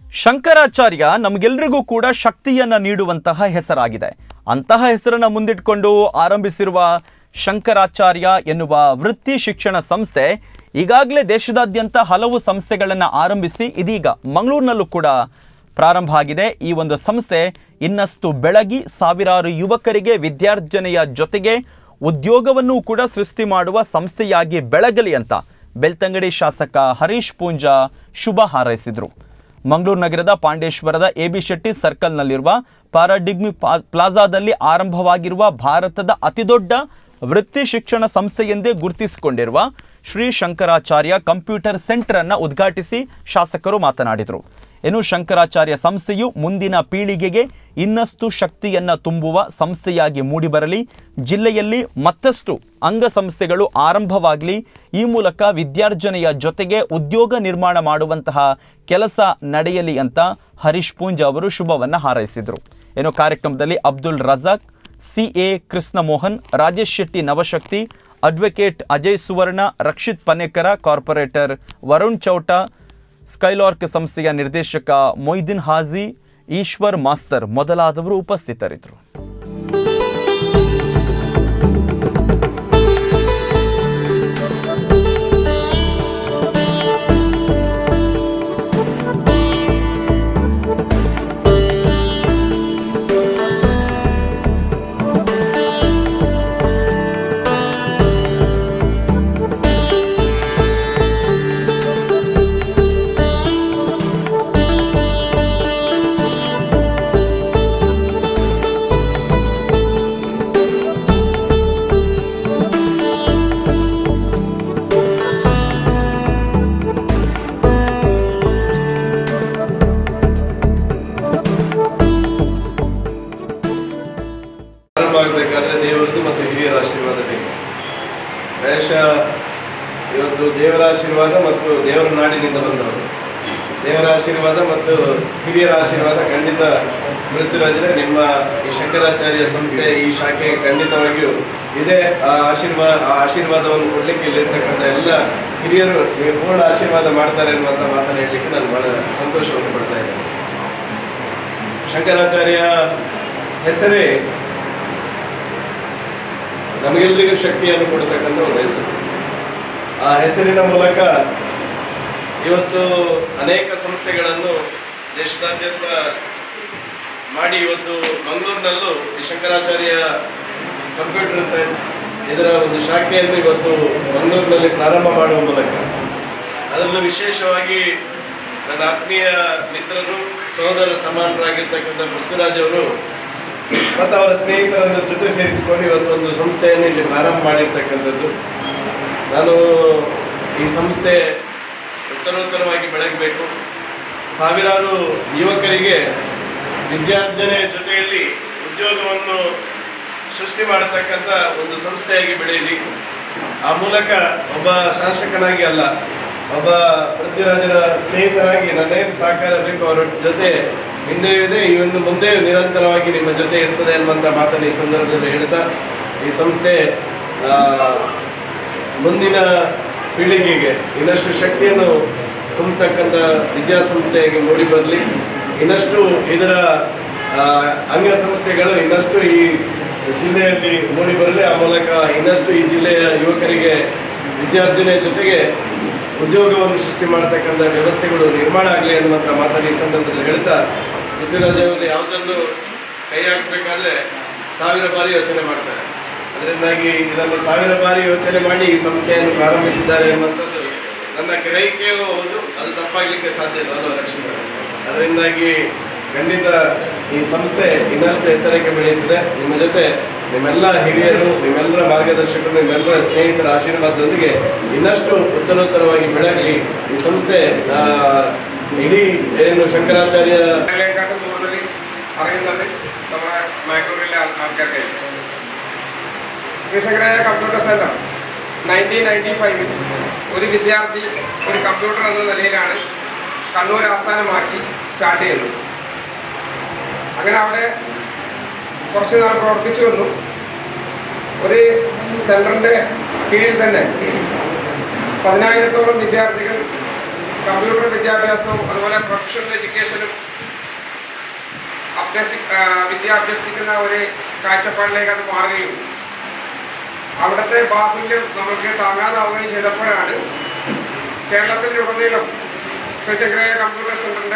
ಶಂಕರಾಚಾರ್ಯ ನಮಗೆಲ್ಲರಿಗೂ ಕೂಡ ಶಕ್ತಿಯನ್ನ ನೀಡುವಂತಹ ಹೆಸರಾಗಿದೆ ಅಂತಹ ಹೆಸರನ್ನ ಮುಂದಿಟ್ಕೊಂಡು ಆರಂಭಿಸಿರುವ ಶಂಕರಾಚಾರ್ಯ ಎನ್ನುವ ವೃತ್ತಿ ಶಿಕ್ಷಣ ಸಂಸ್ಥೆ ಈಗಾಗಲೇ ದೇಶದಾದ್ಯಂತ ಹಲವು ಸಂಸ್ಥೆಗಳನ್ನು ಆರಂಭಿಸಿ ಇದೀಗ ಮಂಗಳೂರಿನಲ್ಲೂ ಕೂಡ ಪ್ರಾರಂಭ ಆಗಿದೆ ಈ ಒಂದು ಸಂಸ್ಥೆ ಇನ್ನಷ್ಟು ಬೆಳಗಿ ಸಾವಿರಾರು ಯುವಕರಿಗೆ ವಿದ್ಯಾರ್ಜನೆಯ ಜೊತೆಗೆ ಉದ್ಯೋಗವನ್ನು ಕೂಡ ಸೃಷ್ಟಿ ಮಾಡುವ ಸಂಸ್ಥೆಯಾಗಿ ಬೆಳಗಲಿ ಅಂತ ಬೆಳ್ತಂಗಡಿ ಶಾಸಕ ಹರೀಶ್ ಪೂಂಜಾ ಶುಭ ಹಾರೈಸಿದರು ಮಂಗಳೂರು ನಗರದ ಪಾಂಡೇಶ್ವರದ ಎ ಬಿ ಶೆಟ್ಟಿ ಸರ್ಕಲ್ನಲ್ಲಿರುವ ಪಾರಾಡಿಗ್ಮಿ ಪಾ- ಪ್ಲಾಜಾದಲ್ಲಿ ಆರಂಭವಾಗಿರುವ ಭಾರತದ ಅತಿದೊಡ್ಡ ವೃತ್ತಿ ಶಿಕ್ಷಣ ಸಂಸ್ಥೆಯೆಂದೇ ಗುರುತಿಸಿಕೊಂಡಿರುವ ಶ್ರೀ ಶಂಕರಾಚಾರ್ಯ ಕಂಪ್ಯೂಟರ್ ಸೆಂಟರ್ ಅನ್ನ ಉದ್ಘಾಟಿಸಿ ಶಾಸಕರು ಮಾತನಾಡಿದರು ಇನ್ನು ಶಂಕರಾಚಾರ್ಯ ಸಂಸ್ಥೆಯು ಮುಂದಿನ ಪೀಳಿಗೆಗೆ ಇನ್ನಷ್ಟು ಶಕ್ತಿಯನ್ನ ತುಂಬುವ ಸಂಸ್ಥೆಯಾಗಿ ಮೂಡಿಬರಲಿ ಜಿಲ್ಲೆಯಲ್ಲಿ ಮತ್ತಷ್ಟು ಅಂಗಸಂಸ್ಥೆಗಳು ಆರಂಭವಾಗಲಿ ಈ ಮೂಲಕ ವಿದ್ಯಾರ್ಜನೆಯ ಜೊತೆಗೆ ಉದ್ಯೋಗ ನಿರ್ಮಾಣ ಮಾಡುವಂತಹ ಕೆಲಸ ನಡೆಯಲಿ ಅಂತ ಹರೀಶ್ ಪೂಂಜ್ ಅವರು ಶುಭವನ್ನ ಹಾರೈಸಿದರು ಇನ್ನು ಕಾರ್ಯಕ್ರಮದಲ್ಲಿ Abdul Razak C A Krishnamohan Rajesh Shetty Navashakti advocate Ajay Suvarna Rakshith Panekar corporator Varun Chowta Skylark ಸಂಸ್ಥೆಯ ನಿರ್ದೇಶಕ ಮೊಯ್ದಿನ್ ಹಾಜಿ ಈಶ್ವರ್ ಮಾಸ್ತರ್ ಮೊದಲಾದವರು ಉಪಸ್ಥಿತರಿದ್ದರು ಪ್ರಾರಂಭ ಆಗಬೇಕಾದ್ರೆ ದೇವರದ್ದು ಮತ್ತು ಹಿರಿಯರ ಆಶೀರ್ವಾದ ಬೇಕು ಪ್ರಾಯಶಃ ಇವತ್ತು ದೇವರ ಆಶೀರ್ವಾದ ಮತ್ತು ದೇವರ ನಾಡಿನಿಂದ ಬಂದವರು ದೇವರ ಆಶೀರ್ವಾದ ಮತ್ತು ಹಿರಿಯರ ಆಶೀರ್ವಾದ ಖಂಡಿತ ಮೃತ್ಯುರಾಜರೇ ನಿಮ್ಮ ಈ ಶಂಕರಾಚಾರ್ಯ ಸಂಸ್ಥೆ ಈ ಶಾಖೆ ಖಂಡಿತವಾಗಿಯೂ ಇದೇ ಆ ಆಶೀರ್ವಾದ ಆ ಆಶೀರ್ವಾದವನ್ನು ಕೊಡ್ಲಿಕ್ಕೆ ಇಲ್ಲಿರ್ತಕ್ಕಂಥ ಎಲ್ಲ ಹಿರಿಯರು ನೀವು ಪೂರ್ಣ ಆಶೀರ್ವಾದ ಮಾಡ್ತಾರೆ ಅನ್ನುವಂಥ ಮಾತನ್ನು ಹೇಳಲಿಕ್ಕೆ ನಾನು ಬಹಳ ಸಂತೋಷವನ್ನು ಪಡ್ತಾ ಇದ್ದೇನೆ ಶಂಕರಾಚಾರ್ಯ ಹೆಸರೇ ನಮಗೆಲ್ಲರಿಗೂ ಶಕ್ತಿಯನ್ನು ಕೊಡತಕ್ಕಂಥ ಒಂದು ಹೆಸರು ಆ ಹೆಸರಿನ ಮೂಲಕ ಇವತ್ತು ಅನೇಕ ಸಂಸ್ಥೆಗಳನ್ನು ದೇಶದಾದ್ಯಂತ ಮಾಡಿ ಇವತ್ತು ಮಂಗಳೂರಿನಲ್ಲೂ ಈ ಶಂಕರಾಚಾರ್ಯ ಕಂಪ್ಯೂಟರ್ ಸೈನ್ಸ್ ಇದರ ಒಂದು ಶಾಖೆಯನ್ನು ಇವತ್ತು ಮಂಗಳೂರಿನಲ್ಲಿ ಪ್ರಾರಂಭ ಮಾಡುವ ಮೂಲಕ ಅದರಲ್ಲೂ ವಿಶೇಷವಾಗಿ ನನ್ನ ಆತ್ಮೀಯ ಮಿತ್ರರು ಸಹೋದರ ಸಮಾನರಾಗಿರ್ತಕ್ಕಂಥ ಪೃಥ್ವಿರಾಜ್ ಅವರು ಮತ್ತು ಅವರ ಸ್ನೇಹಿತರನ್ನು ಜೊತೆ ಸೇರಿಸಿಕೊಂಡು ಇವತ್ತು ಒಂದು ಸಂಸ್ಥೆಯನ್ನು ಇಲ್ಲಿ ಪ್ರಾರಂಭ ಮಾಡಿರ್ತಕ್ಕಂಥದ್ದು ನಾನು ಈ ಸಂಸ್ಥೆ ಉತ್ತರೋತ್ತರವಾಗಿ ಬೆಳಗಬೇಕು ಸಾವಿರಾರು ಯುವಕರಿಗೆ ವಿದ್ಯಾರ್ಜನೆ ಜೊತೆಯಲ್ಲಿ ಉದ್ಯೋಗವನ್ನು ಸೃಷ್ಟಿ ಮಾಡತಕ್ಕಂಥ ಒಂದು ಸಂಸ್ಥೆಯಾಗಿ ಬೆಳೆಯಲಿ ಆ ಮೂಲಕ ಒಬ್ಬ ಶಾಸಕನಾಗಿ ಅಲ್ಲ ಒಬ್ಬ ಪೃಥ್ವಿರಾಜರ ಸ್ನೇಹಿತರಾಗಿ ನನ್ನೇನು ಸಹಕಾರ ಬೇಕು ಅವರ ಜೊತೆ ಹಿಂದೆಯೂ ಇದೆ ಈ ಒಂದು ಮುಂದೆ ನಿರಂತರವಾಗಿ ನಿಮ್ಮ ಜೊತೆ ಇರ್ತದೆ ಅನ್ನುವಂಥ ಮಾತನ್ನು ಈ ಸಂದರ್ಭದಲ್ಲಿ ಹೇಳ್ತಾ ಈ ಸಂಸ್ಥೆ ಆ, ಮುಂದಿನ ಪೀಳಿಗೆಗೆ ಇನ್ನಷ್ಟು ಶಕ್ತಿಯನ್ನು ತುಂಬತಕ್ಕಂಥ ವಿದ್ಯಾಸಂಸ್ಥೆಯಾಗಿ ಮೂಡಿ ಬರಲಿ ಇನ್ನಷ್ಟು ಇದರ ಆ, ಅಂಗಸಂಸ್ಥೆಗಳು ಇನ್ನಷ್ಟು ಈ ಜಿಲ್ಲೆಯಲ್ಲಿ ಮೂಡಿ ಬರಲಿ ಆ ಮೂಲಕ ಇನ್ನಷ್ಟು ಈ ಜಿಲ್ಲೆಯ ಯುವಕರಿಗೆ ವಿದ್ಯಾರ್ಜನೆ ಜೊತೆಗೆ ಉದ್ಯೋಗವನ್ನು ಸೃಷ್ಟಿ ಮಾಡತಕ್ಕಂಥ ವ್ಯವಸ್ಥೆಗಳು ನಿರ್ಮಾಣ ಆಗಲಿ ಅನ್ನುವಂಥ ಮಾತನ್ನು ಈ ಸಂದರ್ಭದಲ್ಲಿ ಹೇಳ್ತಾ ಪೃಥ್ವಿರಾಜ್ ಅವರು ಯಾವುದನ್ನು ಕೈ ಹಾಕಬೇಕಾದ್ರೆ ಸಾವಿರ ಬಾರಿ ಯೋಚನೆ ಮಾಡ್ತಾರೆ ಅದರಿಂದಾಗಿ ಇದನ್ನು ಸಾವಿರ ಬಾರಿ ಯೋಚನೆ ಮಾಡಿ ಈ ಸಂಸ್ಥೆಯನ್ನು ಪ್ರಾರಂಭಿಸಿದ್ದಾರೆ ಎನ್ನುವಂಥದ್ದು ನನ್ನ ಗ್ರಹಿಕೆಯೂ ಹೌದು ಅದು ತಪ್ಪಾಗಲಿಕ್ಕೆ ಸಾಧ್ಯ ಇಲ್ಲ ಅಲ್ವಾ ಲಕ್ಷ್ಮೀ ಅದರಿಂದಾಗಿ ಖಂಡಿತ ಈ ಸಂಸ್ಥೆ ಇನ್ನಷ್ಟು ಎತ್ತರಕ್ಕೆ ಬೆಳೆಯುತ್ತದೆ ನಿಮ್ಮ ಜೊತೆ ನಿಮ್ಮೆಲ್ಲ ಹಿರಿಯರು ನಿಮ್ಮೆಲ್ಲರ ಮಾರ್ಗದರ್ಶಕರು ನಿಮ್ಮೆಲ್ಲರ ಸ್ನೇಹಿತರ ಆಶೀರ್ವಾದದೊಂದಿಗೆ ಇನ್ನಷ್ಟು ಉತ್ತರೋತ್ತರವಾಗಿ ಬೆಳಗಲಿ ಈ ಸಂಸ್ಥೆ ಆ, ಇಡೀ ಏನು ശങ്കരാചാര്യ അതിനെക്കാട്ടും കൂടുതൽ അറിയുന്നത് നമ്മുടെ മാംഗ്ലൂരിലെ ആൾ- ആൾക്കാർക്കായിരിക്കും ശ്രീശങ്കരായ കമ്പ്യൂട്ടർ സെന്റർ നയൻറ്റീൻ നയൻറ്റി ഫൈവിൽ ഒരു വിദ്യാർത്ഥി ഒരു കമ്പ്യൂട്ടർ എന്ന നിലയിലാണ് കണ്ണൂർ ആസ്ഥാനമാക്കി സ്റ്റാർട്ട് ചെയ്യുന്നത് അങ്ങനെ അവിടെ കുറച്ച് നാൾ പ്രവർത്തിച്ചു വന്നു ഒരു സെൻറ്ററിൻ്റെ കീഴിൽ തന്നെ പതിനായിരത്തോളം വിദ്യാർത്ഥികൾ കമ്പ്യൂട്ടർ വിദ്യാഭ്യാസവും അതുപോലെ പ്രൊഫഷണൽ എഡ്യൂക്കേഷനും അഭ്യസി ആ, വിദ്യ അഭ്യസിക്കുന്ന ഒരു കാഴ്ചപ്പാടിലേക്ക് അത് മാറുകയും അവിടുത്തെ ബാഹുല്യം നമുക്ക് താങ്ങാതാവുകയും ചെയ്തപ്പോഴാണ് കേരളത്തിലുടനീളം ശ്രീചക്രയ കമ്പ്യൂട്ടർ സെന്ററിന്റെ